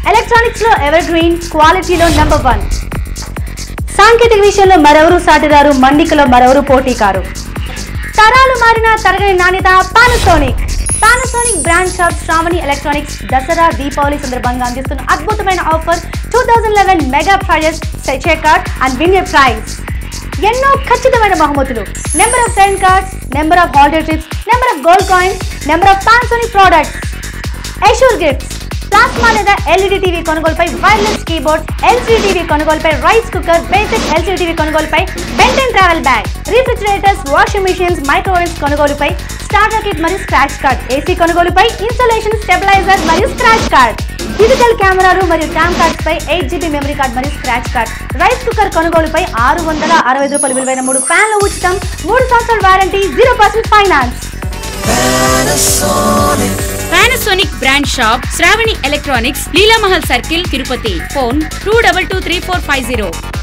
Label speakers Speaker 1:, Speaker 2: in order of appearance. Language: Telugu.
Speaker 1: ఎలక్ట్రానిక్స్ లో ఎవర్ గ్రీన్ క్వాలిటీలో నెంబర్ వన్ సాంకేతిక విషయంలో మరెవరూ సాటిరారు మన్నికలో మరెవరూ పోటీకారు తరాలు మారిన తరగని నాణ్యత Panasonic Panasonic brand shop Sravani electronics Dasara Deepavali సందర్భంగా అందిస్తున్న అద్భుతమైన offer two thousand eleven mega prizes సెచే కార్డ్ అండ్ విన్ ప్రైజ్ ఎన్నో ఖచ్చితమైన బహుమతులు number of friend cards number of holiday trips number of gold coins number of Panasonic products assure gifts plasma లేదా ఎల్ఈడి టీవీ కొనుగోలుపై వైర్లెస్ కీబోర్డ్ ఎల్సీ టీవీ కొనుగోలుపై rice cooker basic LCD TV కొనుగోలుపై బెంటెన్ travel bag refrigerators washing machines microwaves కొనుగోలుపై స్టార్టర్ కిట్ మరియు స్క్రాచ్ కార్డ్ ఏసీ కొనుగోలుపై ఇన్స్టాలేషన్ స్టెబిలైజర్ మరియు స్క్రాచ్ కార్డ్ డిజిటల్ కెమెరాలు మరియు క్యామ్ కార్డ్స్ పై ఎయిట్ జీబీ మెమరీ కార్డ్ మరియు స్క్రాచ్ కార్డ్ రైస్ కుక్కర్ కొనుగోలుపై ఆరు వందల అరవై ఐదు రూపాయలు విలువైన మూడు ఫ్యాన్లు ఉచితం మూడు సంవత్సరాల warranty zero percent finance
Speaker 2: Panasonic brand shop Sravani electronics Leelamahal circle Tirupati phone two double two three four five zero